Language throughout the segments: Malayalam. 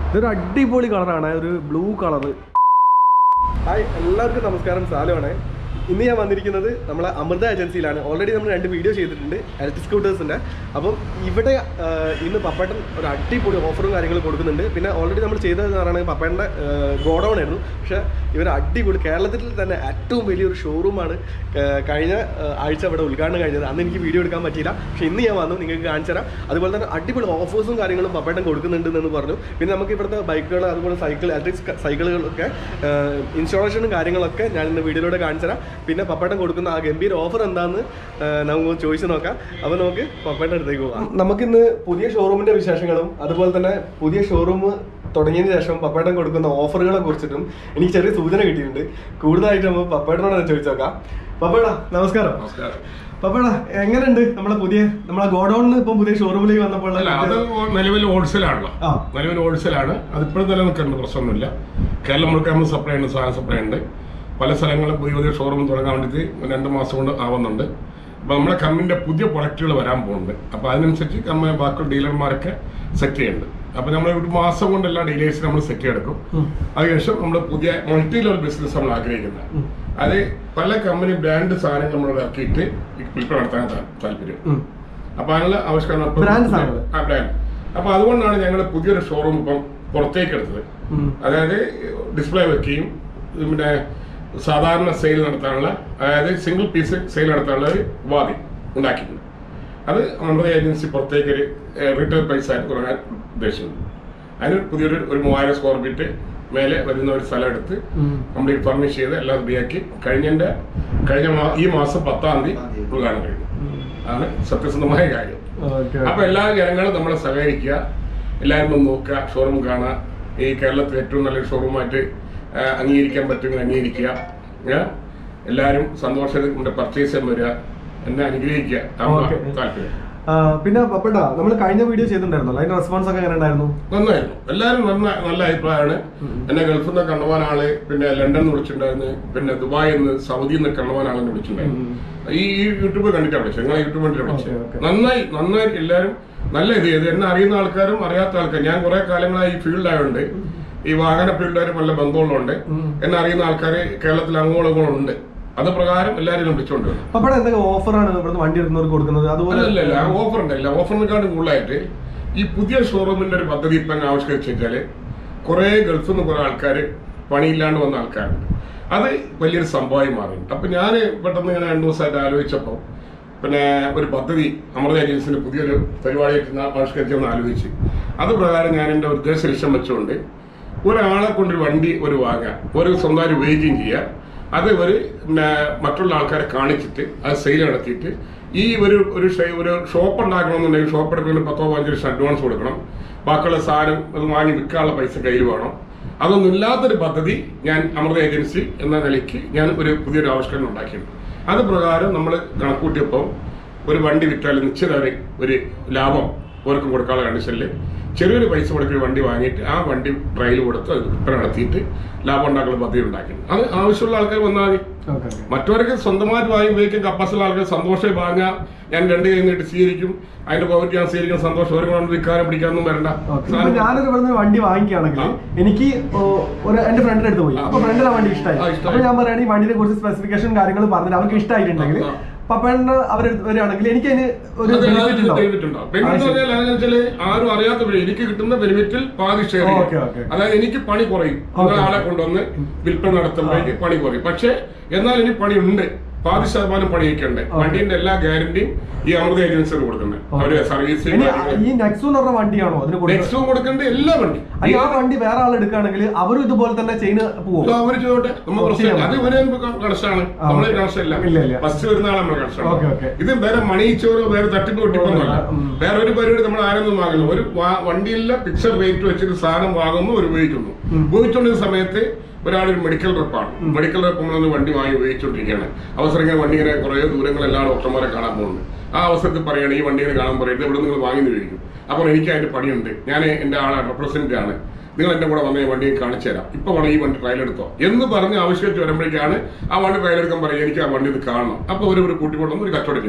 ഇതൊരു അടിപൊളി കളറാണ് ഒരു ബ്ലൂ കളറ് ഹായ് എല്ലാവർക്കും നമസ്കാരം സാലുവാണ് ഇന്ന് ഞാൻ വന്നിരിക്കുന്നത് നമ്മളെ അമൃത ഏജൻസിയിലാണ് ഓൾറെഡി നമ്മൾ രണ്ട് വീഡിയോ ചെയ്തിട്ടുണ്ട് ഇലക്ട്രിക് സ്കൂട്ടേഴ്സിൻ്റെ അപ്പം ഇവിടെ ആ, ഇന്ന് പപ്പേട്ടൻ ഒരു അടിപൊളി ഓഫറും കാര്യങ്ങളും കൊടുക്കുന്നുണ്ട് പിന്നെ ഓൾറെഡി നമ്മൾ ചെയ്തതെന്ന് പറയുന്നത് പപ്പേട്ടൻ്റെ ഗോഡൗൺ ആയിരുന്നു പക്ഷേ ഇവർ അടിപൊളി കേരളത്തിൽ തന്നെ ഏറ്റവും വലിയൊരു ഷോറൂമാണ് കഴിഞ്ഞ ആ, ആഴ്ച ഇവിടെ ഉദ്ഘാടനം കഴിഞ്ഞത് അന്ന് എനിക്ക് വീഡിയോ എടുക്കാൻ പറ്റിയില്ല പക്ഷേ ഇന്ന് ഞാൻ വന്നു നിങ്ങൾക്ക് കാണിച്ചു തരാം അതുപോലെ തന്നെ അടിപൊളി ഓഫേഴ്സും കാര്യങ്ങളും പപ്പേട്ടൻ കൊടുക്കുന്നുണ്ട് എന്ന് പറഞ്ഞു പിന്നെ നമുക്ക് ഇവിടുത്തെ ബൈക്കുകൾ അതുപോലെ സൈക്കിൾ ഇലക്ട്രിക് സൈക്കിളുകളൊക്കെ ഇൻസ്റ്റോളേഷനും കാര്യങ്ങളൊക്കെ ഞാൻ ഇന്ന് വീഡിയോയിലൂടെ കാണിച്ചു തരാം പിന്നെ പപ്പേട്ടൻ കൊടുക്കുന്ന ആ ഗംഭീര ഓഫർ എന്താന്ന് ആ, നമുക്ക് ചോദിച്ചു നോക്കാം അപ്പോൾ നമുക്ക് പപ്പേട്ടൻ അടുത്തേക്ക് പോകാം നമുക്കിന്ന് പുതിയ ഷോറൂമിന്റെ വിശേഷങ്ങളും അതുപോലെ തന്നെ പുതിയ ഷോറൂം തുടങ്ങിയതിന് ശേഷം പപ്പേട്ടൻ കൊടുക്കുന്ന ഓഫറുകളെ കുറിച്ചിട്ടും എനിക്ക് ചെറിയ സൂചന കിട്ടിയിട്ടുണ്ട് കൂടുതലായിട്ട് നമുക്ക് പപ്പേട്ടനോട് തന്നെ ചോദിച്ചു നോക്കാം പപ്പേടാ നമസ്കാരം നമസ്കാരം പപ്പേടാ എങ്ങനെയുണ്ട് നമ്മളെ പുതിയ നമ്മളെ ഗോഡൌണിൽ ഇപ്പം പുതിയ ഷോറൂമിലേക്ക് വന്നപ്പോൾ അല്ല അത് നിലവിൽ ഹോൾസെയിലാണല്ലോ ആ. നിലവിൽ ഹോൾസെയിലാണ് അതിപ്പോഴും നിലനിൽക്കുന്നുണ്ട് പ്രശ്നമൊന്നുമില്ല കേരളം മുഴുക്ക നമ്മൾ സപ്ലൈ ഉണ്ട് സാധനം സപ്ലൈ ഉണ്ട് പല സ്ഥലങ്ങളും പുതിയ പുതിയ ഷോറൂം തുടങ്ങാൻ വേണ്ടിയിട്ട് രണ്ട് മാസം കൊണ്ട് ആവുന്നുണ്ട് അപ്പോൾ നമ്മുടെ കമ്പനിൻ്റെ പുതിയ പ്രൊഡക്റ്റുകൾ വരാൻ പോകുന്നുണ്ട് അപ്പോൾ അതിനനുസരിച്ച് കമ്പനി ബാക്കി ഡീലർമാരൊക്കെ സെറ്റ് ചെയ്യുന്നുണ്ട് അപ്പോൾ നമ്മൾ ഒരു മാസം കൊണ്ട് എല്ലാ ഡീലേഴ്സിനും നമ്മൾ സെറ്റ് ചെയ്തെടുക്കും അതിനുശേഷം നമ്മൾ പുതിയ മൾട്ടി ലെവൽ ബിസിനസ് നമ്മൾ ആഗ്രഹിക്കുന്നത് അത് പല കമ്പനി ബ്രാൻഡ് സാധനങ്ങൾ നമ്മൾ ഇറക്കിയിട്ട് വിൽപ്പന നടത്താൻ താ- താല്പര്യം അപ്പൊ അതിനുള്ള ആവിഷ്കരണം ഇപ്പം Brand സാധനങ്ങൾ? ആ ബ്രാൻഡ് അപ്പൊ അതുകൊണ്ടാണ് ഞങ്ങൾ പുതിയൊരു ഷോറൂം ഇപ്പം പുറത്തേക്ക് എടുത്തത് അതായത് ഡിസ്പ്ലേ വെക്കുകയും പിന്നെ സാധാരണ സെയിൽ നടത്താനുള്ള അതായത് സിംഗിൾ പീസ് സെയിൽ നടത്താനുള്ള ഒരു ഉപാധി ഉണ്ടാക്കിയിട്ടുണ്ട് അത് നമ്മുടെ ഏജൻസി പുറത്തേക്ക് ഒരു റീറ്റെയിൽ പ്രൈസ് ആയിട്ട് തുടങ്ങാൻ ഉദ്ദേശിക്കുന്നുണ്ട് അതിന് പുതിയൊരു ഒരു മൂവായിരം സ്ക്വയർ ഫീറ്റ് മേലെ വരുന്ന ഒരു സ്ഥലം എടുത്ത് കംപ്ലീറ്റ് ഫർണിഷ് ചെയ്ത് എല്ലാം റെഡിയാക്കി കഴിഞ്ഞതിന്റെ കഴിഞ്ഞ മാ- ഈ മാസം പത്താം തീയതി ഉദ്ഘാടനം കഴിഞ്ഞു ആണ് സത്യസന്ധമായ കാര്യം അപ്പൊ എല്ലാ ജനങ്ങളും നമ്മളെ സഹകരിക്കുക എല്ലാവരും ഒന്ന് നോക്കുക ഷോറൂം കാണുക ഈ കേരളത്തിൽ ഏറ്റവും നല്ലൊരു ഷോറൂമായിട്ട് ആ, അംഗീകരിക്കാൻ പറ്റുമെങ്കിൽ അംഗീകരിക്കുക ഏ? എല്ലാവരും സന്തോഷം കൊണ്ട് പർച്ചേസ് ചെയ്യാൻ വരിക എന്നെ അനുഗ്രഹിക്കുക അതാണ് ഓക്കേ. താല്പര്യം പിന്നെ പപ്പേട്ടാ നമ്മൾ കഴിഞ്ഞ വീഡിയോ ചെയ്തിട്ടുണ്ടായിരുന്നല്ലോ അതിന്റെ റെസ്പോൺസ് ഒക്കെ എങ്ങനെ ഉണ്ടായിരുന്നു നന്നായിരുന്നു എല്ലാവരും നന്ന നല്ല അഭിപ്രായമാണ് എന്നെ ഗൾഫിൽ നിന്ന് കണ്ടുപോകാൻ ആള് പിന്നെ ലണ്ടനിൽ നിന്ന് വിളിച്ചിട്ടുണ്ടായിരുന്നു പിന്നെ ദുബായിൽ നിന്ന് സൗദിയിൽ നിന്ന് കണ്ടുപോകാൻ ആളെന്നെ വിളിച്ചിട്ടുണ്ടായിരുന്നു ഈ ഈ യൂട്യൂബ് കണ്ടിട്ടാണ് വിളിച്ചത് നിങ്ങളെ യൂട്യൂബ് കണ്ടിട്ടാണ് ഓക്കേ, വിളിച്ചത് ഓക്കേ. നന്നായി നന്നായി എല്ലാവരും നല്ല ഇത് ചെയ്ത് എന്നെ അറിയുന്ന ആൾക്കാരും അറിയാത്ത ആൾക്കാരും ഞാൻ കുറെ കാലങ്ങളായി ഈ ഫീൽഡായതുകൊണ്ട് ഈ വാഹന ഫീൽഡുകാരും നല്ല ബന്ധമുള്ളതുകൊണ്ട് എന്നെ അറിയുന്ന ആൾക്കാർ കേരളത്തിൽ അങ്ങോളം ഇങ്ങോളം ഉണ്ട് അത് പ്രകാരം എല്ലാവരും വിളിച്ചുകൊണ്ട് വരും പപ്പേട എന്തൊക്കെ ഓഫറാണ് ഇവിടുന്ന് വണ്ടി എടുക്കുന്നവർക്ക് കൊടുക്കുന്നത് അതുപോലെ അല്ലല്ല ഓഫർ ഉണ്ടല്ല ഓഫറിനെക്കാളും കൂടുതലായിട്ട് ഈ പുതിയ ഷോറൂമിന്റെ ഒരു പദ്ധതി ഇപ്പം അങ്ങ് ആവിഷ്കരിച്ച് വെച്ചാല് കുറെ ഗൾഫിൽ നിന്ന് കുറെ ആൾക്കാർ പണിയില്ലാണ്ട് വന്ന ആൾക്കാരുണ്ട് അത് വലിയൊരു സംഭവമായി മാറി അപ്പൊ ഞാൻ പെട്ടെന്ന് ഇങ്ങനെ രണ്ടു ദിവസമായിട്ട് ആലോചിച്ചപ്പോൾ പിന്നെ ഒരു പദ്ധതി അമൃത ഏജൻസിന്റെ പുതിയൊരു പരിപാടിയായിട്ട് ആവിഷ്കരിച്ചെന്ന് ആലോചിച്ച് അത് പ്രകാരം ഞാൻ എൻ്റെ ഉദ്ദേശ ലക്ഷ്യം വെച്ചുകൊണ്ട് ഒരാളെ കൊണ്ടൊരു വണ്ടി ഒരു വാങ്ങാം ഒരു സ്വന്തമായിട്ട് ഉപയോഗിക്കുകയും ചെയ്യാം അത് ഒരു പിന്നെ മറ്റുള്ള ആൾക്കാരെ കാണിച്ചിട്ട് അത് സെയിൽ നടത്തിയിട്ട് ഈ ഒരു ഒരു ഷെ- ഒരു ഷോപ്പ് ഉണ്ടാക്കണമെന്നുണ്ടെങ്കിൽ ഷോപ്പ് എടുക്കുന്നതിന് പത്തോ പതിനഞ്ചോ ലക്ഷം അഡ്വാൻസ് കൊടുക്കണം ബാക്കിയുള്ള സാധനം അത് വാങ്ങി വിൽക്കാനുള്ള പൈസ കയ്യിൽ വേണം അതൊന്നും ഇല്ലാത്തൊരു പദ്ധതി ഞാൻ അമൃത ഏജൻസി എന്ന നിലയ്ക്ക് ഞാൻ ഒരു പുതിയൊരു ആവിഷ്കരണം ഉണ്ടാക്കിയിട്ടുണ്ട് അത് പ്രകാരം നമ്മൾ കണക്കൂട്ടിയപ്പോൾ ഒരു വണ്ടി വിറ്റാൽ നിശ്ചിത ഒരു ഒരു ലാഭം ഓർക്കും കൊടുക്കാനുള്ള കണ്ടീഷനിൽ ചെറിയൊരു പൈസ കൊടുക്കി ഒരു വണ്ടി വാങ്ങിയിട്ട് ആ വണ്ടി ട്രയൽ കൊടുത്ത് അത് വിൽപ്പന നടത്തിയിട്ട് ലാഭം ഉണ്ടാക്കുന്ന പദ്ധതി ഉണ്ടാക്കിയിട്ടുണ്ട് അത് ആവശ്യമുള്ള ആൾക്കാർ വന്നാൽ മതി ഓക്കെ മറ്റവർക്ക് സ്വന്തമായിട്ട് വാങ്ങി ഉപയോഗിക്കാൻ കപ്പാസിറ്റി ആൾക്കാർ സന്തോഷമായി വാങ്ങാം ഞാൻ രണ്ട് കൈ നീട്ടി സ്വീകരിക്കും അതിന്റെ പോക്കറ്റ് ഞാൻ സ്വീകരിക്കും സന്തോഷം ഒരു കൊണ്ട് വിൽക്കാനും പിടിക്കാനൊന്നും വരണ്ട ഇപ്പൊ ഞാനൊരു ഇവിടുന്ന് വണ്ടി വാങ്ങിക്കുകയാണെങ്കിൽ എനിക്ക് ഓ, ഒരു എന്റെ ഫ്രണ്ടിന്റെ അടുത്ത് പോയി അപ്പൊ ഫ്രണ്ടിന് ആ വണ്ടി ഇഷ്ടമായി ആ, ഇഷ്ടമായി. അപ്പൊ ഞാൻ പറയുകയാണെങ്കിൽ ഈ വണ്ടിനെ കുറിച്ച് സ്പെസിഫിക്കേഷൻ കാര്യങ്ങൾ പറഞ്ഞിട്ട് അവർക്ക് ഇഷ്ടമായിട്ടുണ്ടെങ്കിൽ ആ, പപ്പേണ്ണ അവരെടുത്ത് വരികയാണെങ്കിൽ എനിക്ക് അതിന് ഒരു അത് ബെനിഫിറ്റ് അതിന് ഉണ്ടാവും benefit ഉണ്ടാവും. Benefit എന്ന് പറഞ്ഞാൽ അതെന്ന് വെച്ചാല് ആരും അറിയാത്ത വഴി എനിക്ക് കിട്ടുന്ന ബെനിഫിറ്റിൽ പാതി ഷെയർ ഓക്കേ, ചെയ്യും ഓക്കേ. അതായത് എനിക്ക് പണി കുറയും ഓക്കേ. ആളെ കൊണ്ടുവന്ന് വിൽപ്പന നടത്തുമ്പോഴേക്ക് പണി കുറയും പക്ഷെ എന്നാൽ ഇനി പണി ഉണ്ട് പാതി ശതമാനം പണിയൊക്കെ ഉണ്ട് ഓക്കേ. വണ്ടിന്റെ എല്ലാ ഗ്യാരണ്ടിയും ഈ അമൃത ഏജൻസിയാണ് കൊടുക്കുന്നത് അവര് സർവീസ് ഇനി ഈ നെക്സു എന്ന് പറഞ്ഞ വണ്ടിയാണോ അതിന് കൊടുക്കുന്നത് നെക്സ്റ്റും കൊടുക്കേണ്ട എല്ലാ വണ്ടി അയ്യ, ആ വണ്ടി വേറെ ആൾ എടുക്കുകയാണെങ്കിൽ അവരും ഇതുപോലെ തന്നെ ചെയ്യുന്ന പോവും ഇത് അവര് ചെയ്തോട്ടെ നമ്മൾ പ്രശ്നമില്ല അത് ഇവരെ കണക്ഷനാണ് ആ, നമ്മളെ ഓക്കേ. കണക്ഷനില്ല ഇല്ല, ഇല്ല. ഫസ്റ്റ് വരുന്ന ആളെ നമ്മളെ ഓക്കേ, ഓക്കേ. കണക്ഷൻ ഇത് വേറെ മണിച്ചോരോ വേറെ തട്ടിപ്പ് വെട്ടിപ്പൊന്നുമല്ല ഉം. വേറെ ഒരു പരിപാടി നമ്മൾ ആരൊന്നും വാങ്ങുന്നു ഒരു വാ- വണ്ടിയിലെ പിക്ചർ റേറ്റ് വെച്ചിട്ട് സാധനം വാങ്ങുന്നു ഒരു ഉപയോഗിക്കുന്നു ഉപയോഗിച്ചുകൊണ്ടിരുന്ന സമയത്ത് ഒരാൾ ഒരു മെഡിക്കൽ റെപ്പാണ് മെഡിക്കൽ റെപ്പ് നമ്മളൊന്ന് വണ്ടി വാങ്ങി ഉപയോഗിച്ചുകൊണ്ടിരിക്കുകയാണ് അവസരം ഇങ്ങനെ വണ്ടി ഇങ്ങനെ കുറേ ദൂരങ്ങൾ എല്ലാ ഡോക്ടർമാരെ കാണാൻ പോകുന്നുണ്ട് ആ അവസരത്തിൽ പറയുകയാണ് ഈ വണ്ടി ഇങ്ങനെ കാണാൻ പറയുന്നത് ഇവിടെ നിങ്ങൾ വാങ്ങി ഉപയോഗിക്കും അപ്പോൾ എനിക്ക് അതിന്റെ പണിയുണ്ട് ഞാൻ എൻ്റെ ആളെ റെപ്രസെന്റ് ആണ് നിങ്ങൾ എന്റെ കൂടെ വന്ന ഈ വണ്ടി കാണിച്ചു തരാം ഇപ്പൊ വേണം ഈ വണ്ടി ട്രയൽ എടുത്തോ എന്ന് പറഞ്ഞ് ആവശ്യമായിട്ട് വരുമ്പോഴേക്കാണ് ആ വണ്ടി ട്രയൽ എടുക്കാൻ പറയും എനിക്ക് ആ വണ്ടി ഇത് കാണണം അപ്പൊ ഒരു ഒരു കൂട്ടിക്കൊണ്ടുവന്ന് ഒരു കച്ചവടം ചെയ്തു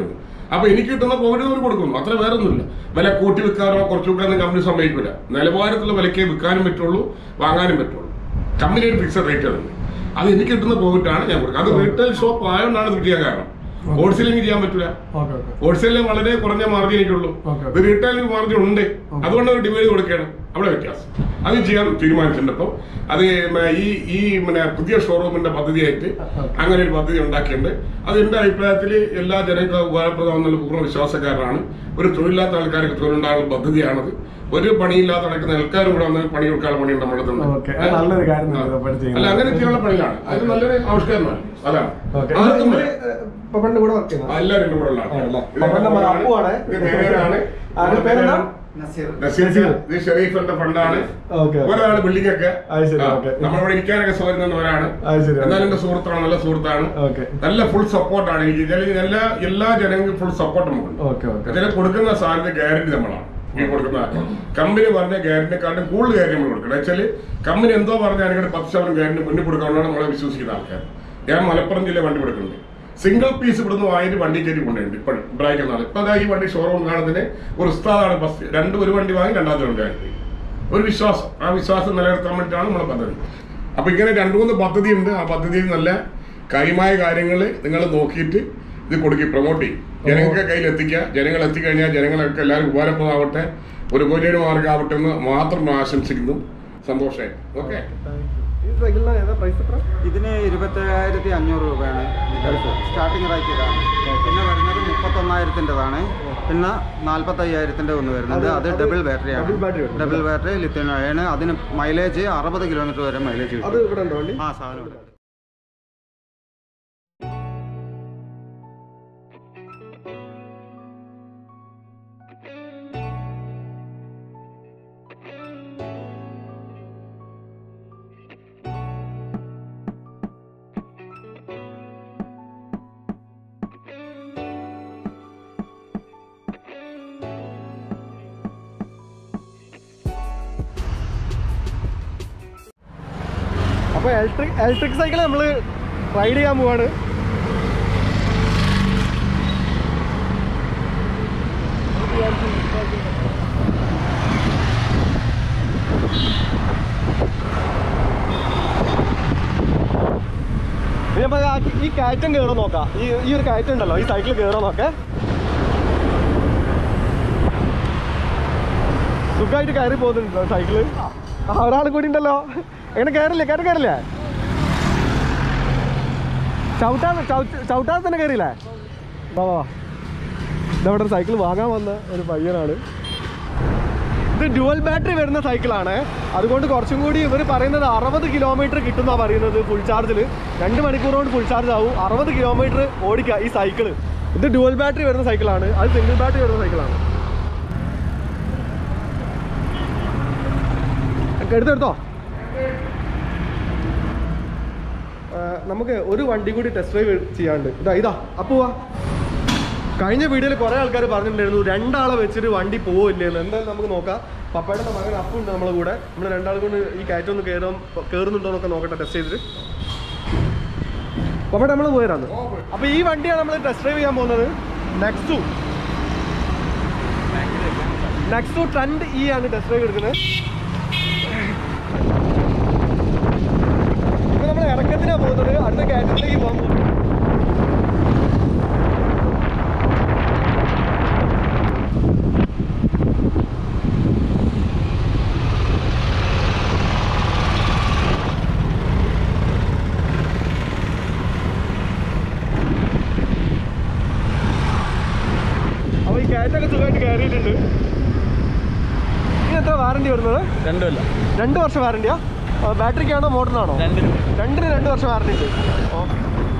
അപ്പൊ എനിക്ക് കിട്ടുന്ന പ്രോഫിറ്റ് അവർ കൊടുക്കുന്നു അത്ര വേറെ ഒന്നുമില്ല വില കൂട്ടി വിൽക്കാനോ കുറച്ച് വിൽക്കാനോ കമ്പനി സമ്മതിക്കില്ല നിലവാരത്തിലുള്ള വിലക്കേ വിൽക്കാനും പറ്റുള്ളൂ വാങ്ങാനും പറ്റുള്ളൂ കമ്പനി ഒരു ഫിക്സഡ് റേറ്റ് ആണ് അത് എനിക്ക് കിട്ടുന്ന പ്രോഫിറ്റ് ആണ് ഞാൻ കൊടുക്കുന്നത് അത് റീറ്റെയിൽ ഷോപ്പ് ആയതുകൊണ്ടാണ് ഇത് ചെയ്യാൻ കാരണം ഹോൾസെയിലിംഗ് ചെയ്യാൻ പറ്റില്ല ഓക്കെ ഓക്കെ ഹോൾസെയിലിൽ വളരെ കുറഞ്ഞ മാർജിൻ എനിക്കുള്ളൂ Okay. ഇത് റീറ്റെയിൽ മാർജിൻ ഉണ്ട് അതുകൊണ്ട് ഒരു ഡിവൈഡ് കൊടുക്കുകയാണ് അവിടെ വ്യത്യാസം അത് ചെയ്യാൻ തീരുമാനിച്ചിട്ടുണ്ട് അപ്പോൾ അത് മ- ഈ ഈ പിന്നെ പുതിയ ഷോറൂമിന്റെ പദ്ധതിയായിട്ട് അങ്ങനെ ഒരു പദ്ധതി ഉണ്ടാക്കിയിട്ടുണ്ട് അത് എന്റെ അഭിപ്രായത്തിൽ എല്ലാ ജനങ്ങൾക്കും ഉപകാരപ്രദമെന്നുള്ള പൂർണ്ണ വിശ്വാസക്കാരനാണ് ഒരു തൊഴിലില്ലാത്ത ആൾക്കാർക്ക് തൊഴിലുണ്ടാകുന്ന പദ്ധതിയാണത് ഒരു പണിയില്ലാത്ത നടക്കുന്ന ആൾക്കാരും കൂടെ വന്ന് പണി കൊടുക്കാനുള്ള പണി നമ്മുടെ Okay. അത് നല്ലൊരു കാര്യം തന്നെ ഇത് ഇപ്പോൾ ചെയ്യുന്നത്. അല്ല അങ്ങനെ ചെയ്യാനുള്ള പണിയിലാണ് അത് നല്ലൊരു ആവിഷ്കാരമാണ് അതാണ് ഓക്കെ ആർക്കും വരാം. പപ്പന്റെ കൂടെ വർക്ക് ചെയ്യുന്നത് എല്ലാവരും എൻ്റെ കൂടെ ആണല്ലേ? ഉള്ളതാണ്. പപ്പന്റെ മകൻ അപ്പുവാണ്. ഇത് നേരാണ്. ആരുടെ പേരെന്താ? നസീർ. ഇത് ഷെറീഫിന്റെ ഫണ്ടാണ് ഓക്കെ ഒരാളാണ് ബിൽഡിംഗ് ഒക്കെ അത് ശരി, ആ, ഓക്കെ. നമ്മളിവിടെ ഇരിക്കാനൊക്കെ സൗകര്യം തന്നവരാണ് അത് ശരി, ഓക്കെ. എന്നാലും എന്റെ സുഹൃത്താണ് നല്ല സുഹൃത്താണ് ഓക്കെ നല്ല ഫുൾ സപ്പോർട്ടാണ് എനിക്ക് ഇതിൽ എല്ലാ എല്ലാ ജനങ്ങൾക്കും ഫുൾ സപ്പോർട്ട് നമുക്കുണ്ട് ഓക്കെ ഓക്കെ ഇതിൽ കൊടുക്കുന്ന സാധനത്തിന് ഗ്യാരണ്ടി നമ്മളാണ് ഈ കൊടുക്കുന്ന കമ്പനി പറഞ്ഞ ഗ്യാരണ്ടിനെക്കാട്ടും കൂടുതൽ ഗ്യാരണ്ടി നമ്മൾ കൊടുക്കണം വെച്ചാൽ കമ്പനി എന്തോ പറഞ്ഞാൽ അതിനൊരു പത്ത് ശതമാനം ഗ്യാരണ്ടി മുന്നിൽ കൊടുക്കാനാണ് നമ്മളെ വിശ്വസിക്കുന്ന ആൾക്കാർ ഞാൻ മലപ്പുറം ജില്ല വണ്ടി കൊടുക്കുന്നുണ്ട് സിംഗിൾ പീസ് ഇവിടുന്ന് വാങ്ങിയിട്ട് വണ്ടി കയറ്റി കൊണ്ടുണ്ട് ഇപ്പോഴും ഇബ്രാഹിക്കുന്നാണ് ഇപ്പൊ അതാ ഈ വണ്ടി ഷോറൂം കാണുന്നതിന് ഒരു ഉസ്താദാണ് ബസ് രണ്ട് ഒരു വണ്ടി വാങ്ങി രണ്ടാമത്തെ വണ്ടി വാങ്ങി ഒരു വിശ്വാസം ആ വിശ്വാസം നിലനിർത്താൻ വേണ്ടിയിട്ടാണ് നമ്മളെ പദ്ധതി അപ്പൊ ഇങ്ങനെ രണ്ടു മൂന്ന് പദ്ധതി ഉണ്ട് ആ പദ്ധതിയിൽ നല്ല കാര്യമായ കാര്യങ്ങൾ നിങ്ങൾ നോക്കിയിട്ട് ഇത് കൊടുക്കി പ്രൊമോട്ട് ചെയ്യും ജനങ്ങൾക്ക് കയ്യിൽ എത്തിക്കുക ജനങ്ങൾ എത്തിക്കഴിഞ്ഞാൽ ജനങ്ങളൊക്കെ എല്ലാവരും ഉപകാരപ്രദമാവട്ടെ ഒരു ഉപരിയുടെ മാർഗ്ഗമാവട്ടെ എന്ന് മാത്രം ആശംസിക്കുന്നു സന്തോഷമായി ഓക്കെ ഈ സൈക്കിളിന് ഏതാ പ്രൈസ് എത്ര ഇതിന് ഇരുപത്തേഴായിരത്തി അഞ്ഞൂറ് രൂപയാണ് സ്റ്റാർട്ടിംഗ് റേറ്റ് ഇതാണ് പിന്നെ വരുന്നത് മുപ്പത്തൊന്നായിരത്തിൻ്റെതാണ് പിന്നെ നാൽപ്പത്തയ്യായിരത്തിൻ്റെ ഒന്ന് വരുന്നുണ്ട് അത് ഡബിൾ ബാറ്ററിയാണ് Double battery വരുന്നത്. ഡബിൾ ബാറ്ററി ലിത്യം ആണ് അതിന് മൈലേജ് അറുപത് കിലോമീറ്റർ വരെ മൈലേജ് അത് കിട്ടും ഇവിടെ ഉണ്ടോ വണ്ടി ആ സാധനമുണ്ട് അപ്പൊ ഇലക്ട്രിക് ഇലക്ട്രിക് സൈക്കിൾ നമ്മൾ റൈഡ് ചെയ്യാൻ പോവാണ് ഇനി നമുക്ക് ആ ഈ കയറ്റം കയറാൻ നോക്കാം ഈ ഈ ഒരു കയറ്റം ഉണ്ടല്ലോ ഈ സൈക്കിൾ കയറാൻ നോക്കേ സുഖമായിട്ട് കയറി പോകുന്നുണ്ടല്ലോ സൈക്കിള് ആ ഒരാൾ കൂടി ഉണ്ടല്ലോ എങ്ങനെ കയറില്ലേ കയറി കയറില്ലേ ചവിട്ടാതെ ചവിട്ട്- ചവിട്ടാതെ തന്നെ കയറിയില്ലേ വാ വാ ഇതവിടെ ഒരു സൈക്കിൾ വാങ്ങാൻ വന്ന ഒരു പയ്യനാണ് ഇത് ഡ്യുവൽ ബാറ്ററി വരുന്ന സൈക്കിളാണ് അതുകൊണ്ട് കുറച്ചും കൂടി ഇവർ പറയുന്നത് അറുപത് കിലോമീറ്റർ കിട്ടുന്ന പറയുന്നത് ഫുൾ ചാർജിൽ രണ്ട് മണിക്കൂർ കൊണ്ട് ഫുൾ ചാർജ് ആവും അറുപത് കിലോമീറ്റർ ഓടിക്കുക ഈ സൈക്കിള് ഇത് ഡ്യുവൽ ബാറ്ററി വരുന്ന സൈക്കിളാണ് അത് സിംഗിൾ ബാറ്ററി വരുന്ന സൈക്കിളാണ് എടുത്തെടുത്തോ ആ, നമുക്ക് ഒരു വണ്ടി കൂടി ടെസ്റ്റ് ഡ്രൈവ് ചെയ്യാണ്ട് ഇതാ ഇതാ അപ്പുവാ കഴിഞ്ഞ വീഡിയോയിൽ കുറെ ആൾക്കാർ പറഞ്ഞിട്ടുണ്ടായിരുന്നു രണ്ടാളെ വെച്ചിട്ട് വണ്ടി പോവില്ലേ എന്ന് എന്തായാലും നമുക്ക് നോക്കാം പപ്പയുടെ മകൻ അപ്പു ഉണ്ട് നമ്മളെ കൂടെ നമ്മൾ രണ്ടാൾ കൊണ്ട് ഈ കയറ്റം ഒന്ന് കയറാൻ കയറുന്നുണ്ടോ എന്നൊക്കെ നോക്കട്ടെ ടെസ്റ്റ് ചെയ്തിട്ട് പപ്പയുടെ നമ്മൾ പോയതാണ് അപ്പൊ ഈ വണ്ടിയാണ് നമ്മൾ ടെസ്റ്റ് ഡ്രൈവ് ചെയ്യാൻ പോകുന്നത് നെക്സ്റ്റു നെക്സ്റ്റു ട്രെൻഡ് ഈ ആണ് ടെസ്റ്റ് ഡ്രൈവ് എടുക്കുന്നത് ഇപ്പൊ നമ്മൾ ഇറക്കത്തിനാ പോകുന്നത് അടുത്ത കയറ്റത്തിലേക്ക് പോകാൻ പോകും അപ്പൊ ഈ കയറ്റൊക്കെ സുഖമായിട്ട് കയറിയിട്ടുണ്ട് ഇനി എത്ര വാറണ്ടി വരുന്നത് രണ്ടുമല്ല രണ്ട് വർഷം വാറണ്ടിയാ ബാറ്ററിക്കാണോ മോട്ടറിനാണോ രണ്ടിനും രണ്ടിന് രണ്ട് വർഷം വാറണ്ടി ഉണ്ട് ഓക്കെ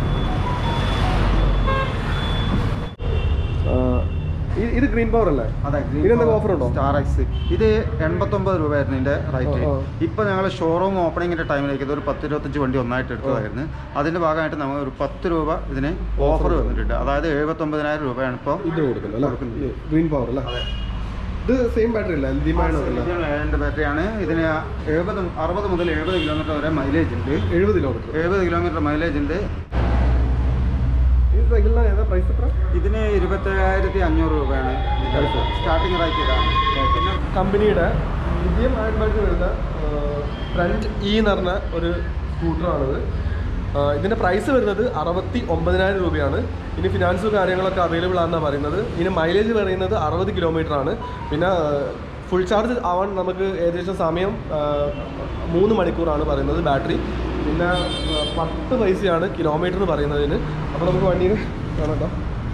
ഇത് ഗ്രീൻ പവർ അല്ലേ അതെ ഇതിനെന്തെങ്കിലും offer ഉണ്ടോ? സ്റ്റാർ എക്സ് ഇത് എൺപത്തൊമ്പത് രൂപയായിരുന്നു ഇതിന്റെ റേറ്റ് ഓ, ഓ. ഇപ്പൊ ഞങ്ങൾ ഷോറൂം ഓപ്പണിങ്ങിന്റെ ടൈമിലേക്ക് ഇത് ഒരു പത്ത് ഇരുപത്തഞ്ച് വണ്ടി ഒന്നായിട്ട് എടുത്തതായിരുന്നു അതിന്റെ ഭാഗമായിട്ട് നമ്മൾ ഒരു പത്ത് രൂപ ഇതിന് ഓഫർ വന്നിട്ടുണ്ട് അതായത് എഴുപത്തൊമ്പതിനായിരം രൂപയാണ് ഇപ്പോൾ ഇത് കൊടുക്കുന്നത് അല്ലേ ഗ്രീൻ പവർ അല്ലേ ഇത് സെയിം ബാറ്ററി അല്ല ലിമാണോ അല്ല ഏഴ് ബാറ്ററിയാണ് ഇതിന് എഴുപത് അറുപത് മുതൽ എഴുപത് കിലോമീറ്റർ വരെ മൈലേജ് ഉണ്ട് എഴുപത് കിലോമീറ്റർ എഴുപത് കിലോമീറ്റർ മൈലേജ് ഉണ്ട് ഈ സൈക്കിളിന് ഏതാ പ്രൈസ് എത്ര ഇതിന് ഇരുപത്തേഴായിരത്തി അഞ്ഞൂറ് രൂപയാണ് ഗൾഫ് സ്റ്റാർട്ടിംഗ് റേറ്റ് ഇതാണ് പിന്നെ കമ്പനിയുടെ മീഡിയം ഹാൻഡ് ബാഗ് വരുന്ന ഫ്രണ്ട് ഇ എന്ന് പറഞ്ഞ ഒരു സ്കൂട്ടറാണിത് ഇതിൻ്റെ പ്രൈസ് വരുന്നത് അറുപത്തി ഒമ്പതിനായിരം രൂപയാണ് ഇനി ഫിനാൻസും കാര്യങ്ങളൊക്കെ അവൈലബിൾ ആണെന്നാണ് പറയുന്നത് ഇതിന് മൈലേജ് പറയുന്നത് അറുപത് കിലോമീറ്റർ ആണ് പിന്നെ ഫുൾ ചാർജ് ആവാൻ നമുക്ക് ഏകദേശം സമയം ആ, മൂന്ന് മണിക്കൂറാണ് പറയുന്നത് ബാറ്ററി പിന്നെ ആ, പത്ത് പൈസയാണ് കിലോമീറ്റർ എന്ന് പറയുന്നതിന് അപ്പോൾ നമുക്ക് വണ്ടിയിൽ കാണാം കേട്ടോ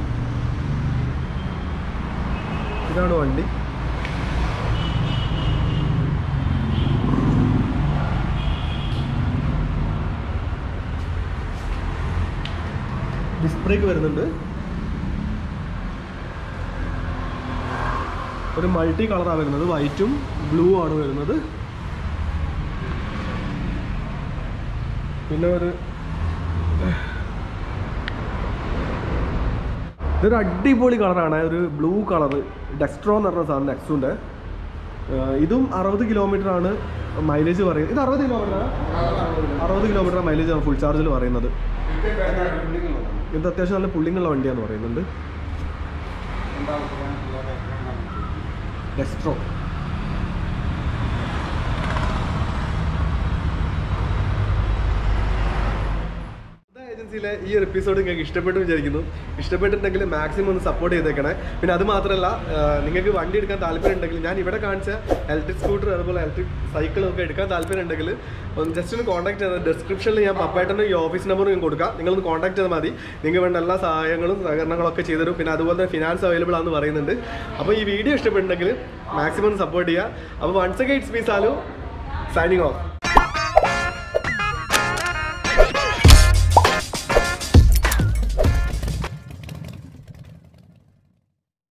ഇതാണ് വണ്ടി ഡിസ്ക് ബ്രേക്ക് വരുന്നുണ്ട് ഒരു മൾട്ടി കളറാണ് വരുന്നത് വൈറ്റും ബ്ലൂ ആണ് വരുന്നത് പിന്നെ ഒരു ഇതൊരു അടിപൊളി കളറാണ് ഒരു ബ്ലൂ കളറ് ഡെക്സ്ട്രോ എന്ന് പറഞ്ഞ സാധനം നെക്സുണ്ട് ഇതും അറുപത് കിലോമീറ്റർ ആണ് മൈലേജ് പറയുന്നത് ഇത് അറുപത് കിലോമീറ്റർ അറുപത് കിലോമീറ്റർ മൈലേജ് ആണ് ഫുൾ ചാർജിൽ പറയുന്നത് ഇത് അത്യാവശ്യം നല്ല പുള്ളിങ്ങുള്ള വണ്ടിയാന്ന് പറയുന്നുണ്ട് ഡെസ്ട്രോ ഏജൻസിയിലെ ഈ ഒരു എപ്പിസോഡ് നിങ്ങൾക്ക് ഇഷ്ടപ്പെട്ടു വിചാരിക്കുന്നു ഇഷ്ടപ്പെട്ടിട്ടുണ്ടെങ്കിൽ മാക്സിമം ഒന്ന് സപ്പോർട്ട് ചെയ്തേക്കണേ പിന്നെ അത് മാത്രമല്ല നിങ്ങൾക്ക് വണ്ടി എടുക്കാൻ താല്പര്യം ഉണ്ടെങ്കിൽ ഞാൻ ഇവിടെ കാണിച്ച ഇലക്ട്രിക് സ്കൂട്ടർ അതുപോലെ ഇലക്ട്രിക് സൈക്കിളും ഒക്കെ എടുക്കാൻ താല്പര്യം ഉണ്ടെങ്കിൽ ഒന്ന് ജസ്റ്റ് ഒന്ന് കോൺടാക്ട് ചെയ്താൽ ഡിസ്ക്രിപ്ഷനിൽ ഞാൻ പപ്പായിട്ടൻ്റെ ഈ ഓഫീസ് നമ്പർ ഞാൻ കൊടുക്കാം നിങ്ങളൊന്ന് കോൺടാക്ട് ചെയ്താൽ മതി നിങ്ങൾക്ക് വേണ്ട എല്ലാ സഹായങ്ങളും സഹകരണങ്ങളും ഒക്കെ ചെയ്തുതരും പിന്നെ അതുപോലെ തന്നെ ഫിനാൻസ് അവൈലബിൾ ആണെന്ന് പറയുന്നുണ്ട് അപ്പോൾ ഈ വീഡിയോ ഇഷ്ടപ്പെട്ടുണ്ടെങ്കിൽ മാക്സിമം സപ്പോർട്ട് ചെയ്യുക അപ്പോൾ once again it's me Salu signing of